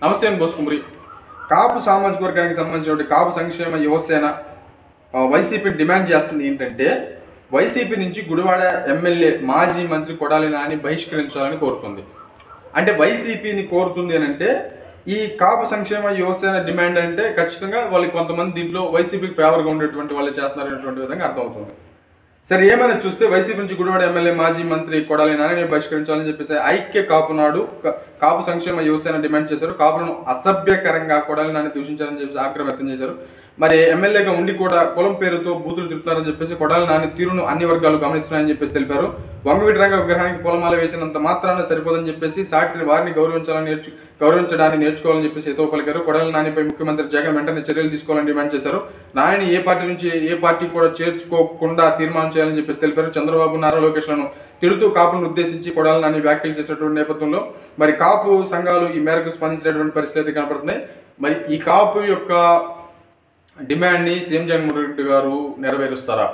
నమస్తే అని బోసుకుమరి కాపు సామాజిక వర్గానికి సంబంధించిన కాపు సంక్షేమ యువసేన ఆ, వైసీపీ డిమాండ్ చేస్తుంది ఏంటంటే వైసీపీ నుంచి గుడివాడ ఎమ్మెల్యే మాజీ మంత్రి కొడాలి నాని బహిష్కరించాలని కోరుతుంది అంటే వైసీపీని కోరుతుంది అని అంటే ఈ కాపు సంక్షేమ యువసేన డిమాండ్ అంటే ఖచ్చితంగా వాళ్ళకి కొంతమంది దీంట్లో వైసీపీకి ఫేవర్గా ఉండేటువంటి వాళ్ళు చేస్తున్నారనేటువంటి విధంగా అర్థమవుతుంది సరే ఏమైనా చూస్తే వైసీపీ నుంచి గుడివాడ ఎమ్మెల్యే మాజీ మంత్రి కొడాలి నాని బహిష్కరించాలని చెప్పేసి ఐక్య కాపు నాడు క- కాపు సంక్షేమ యువసేన డిమాండ్ చేశారు కాపులను అసభ్యకరంగా కొడాలి నాని దూషించారని చెప్పేసి ఆగ్రహం వ్యక్తం చేశారు మరి ఎమ్మెల్యేగా ఉండి కూడా కులం పేరుతో బూతులు తిరుగుతున్నారని చెప్పేసి కొడాలి నాని తీరును అన్ని వర్గాలు గమనిస్తున్నాయని చెప్పేసి తెలిపారు వంగవీటి రంగ విగ్రహానికి పూలమాల వేసినంత మాత్రాన సరిపోదని చెప్పేసి సాటిని వారిని గౌరవించాలని నేర్చు గౌరవించడాన్ని నేర్చుకోవాలని చెప్పేసి హితవు పలికారు కొడాలి నానిపై ముఖ్యమంత్రి జగన్ వెంటనే చర్యలు తీసుకోవాలని డిమాండ్ చేశారు నాయని ఏ పార్టీ నుంచి ఏ పార్టీ కూడా చేర్చుకోకుండా తీర్మానం చేయాలని చెప్పేసి తెలిపారు చంద్రబాబు నారా లోకేష్లను తిడుతూ కాపులను ఉద్దేశించి కొడాలి నాని వ్యాఖ్యలు చేసినటువంటి నేపథ్యంలో మరి కాపు సంఘాలు ఈ మేరకు స్పందించినటువంటి పరిస్థితి అయితే కనపడుతున్నాయి మరి ఈ కాపు యొక్క డిమాండ్ని సీఎం జగన్మోహన్ రెడ్డి గారు నెరవేరుస్తారా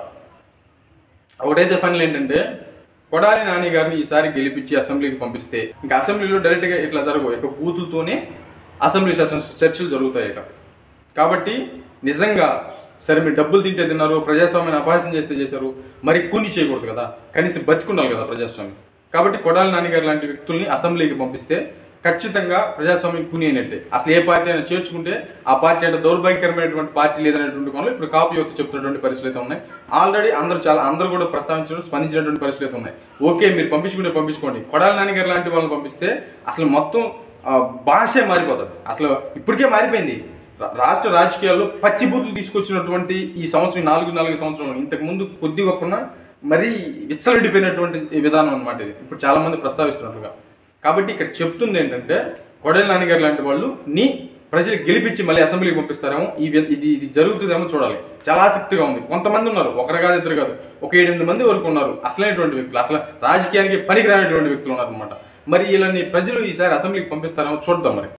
ఒకటైతే ఫైనల్ ఏంటంటే కొడాలి నాని గారిని ఈసారి గెలిపించి అసెంబ్లీకి పంపిస్తే ఇంకా అసెంబ్లీలో డైరెక్ట్గా ఇట్లా జరగవు ఇక బూతులతోనే అసెంబ్లీ సెషన్స్ చర్చలు జరుగుతాయట కాబట్టి నిజంగా సరే మీరు డబ్బులు తింటే తిన్నారు ప్రజాస్వామ్యాన్ని అపహాస్యం చేస్తే చేశారు మరి కూని చేయకూడదు కదా కనీసం బతికుండాలి కదా ప్రజాస్వామ్యం కాబట్టి కొడాలి నాని గారు లాంటి వ్యక్తుల్ని అసెంబ్లీకి పంపిస్తే ఖచ్చితంగా ప్రజాస్వామ్యం కూని అయినట్టే అసలు ఏ పార్టీ అయినా చేర్చుకుంటే ఆ పార్టీ అంటే దౌర్భాగ్యకరమైనటువంటి పార్టీ లేదనేటువంటి కొనలు ఇప్పుడు కాపు యువత చెప్తున్నటువంటి పరిస్థితులు అయితే ఉన్నాయి ఆల్రెడీ అందరూ చాలా అందరూ కూడా ప్రస్తావించడం స్పందించినటువంటి పరిస్థితులు అయితే ఉన్నాయి ఓకే మీరు పంపించుకుంటే పంపించుకోండి కొడాలి నాని గారు లాంటి వాళ్ళని పంపిస్తే అసలు మొత్తం ఆ, భాషే మారిపోతుంది అసలు ఇప్పటికే మారిపోయింది రా- రాష్ట్ర రాజకీయాల్లో పచ్చి బూతులు తీసుకొచ్చినటువంటి ఈ సంవత్సరం ఈ నాలుగు నాలుగు సంవత్సరంలో ఇంతకు ముందు కొద్ది గొప్పన మరీ విచ్చలడిపోయినటువంటి ఈ విధానం అనమాట ఇది ఇప్పుడు చాలా మంది ప్రస్తావిస్తున్నట్టుగా కాబట్టి ఇక్కడ చెప్తుంది ఏంటంటే కొడలి నాన్నగారు లాంటి వాళ్ళు నీ ప్రజలు గెలిపించి మళ్ళీ అసెంబ్లీకి పంపిస్తారేమో ఈ వి- ఇది ఇది జరుగుతుందేమో చూడాలి చాలా ఆసక్తిగా ఉంది కొంతమంది ఉన్నారు ఒకరు కాదు ఇద్దరు కాదు ఒక ఏడెనిమిది మంది వరకు ఉన్నారు అసలైనటువంటి వ్యక్తులు అసలు రాజకీయానికి పనికిరానటువంటి వ్యక్తులు ఉన్నారు అనమాట మరి వీళ్ళని ప్రజలు ఈసారి అసెంబ్లీకి పంపిస్తారేమో చూద్దాం మరి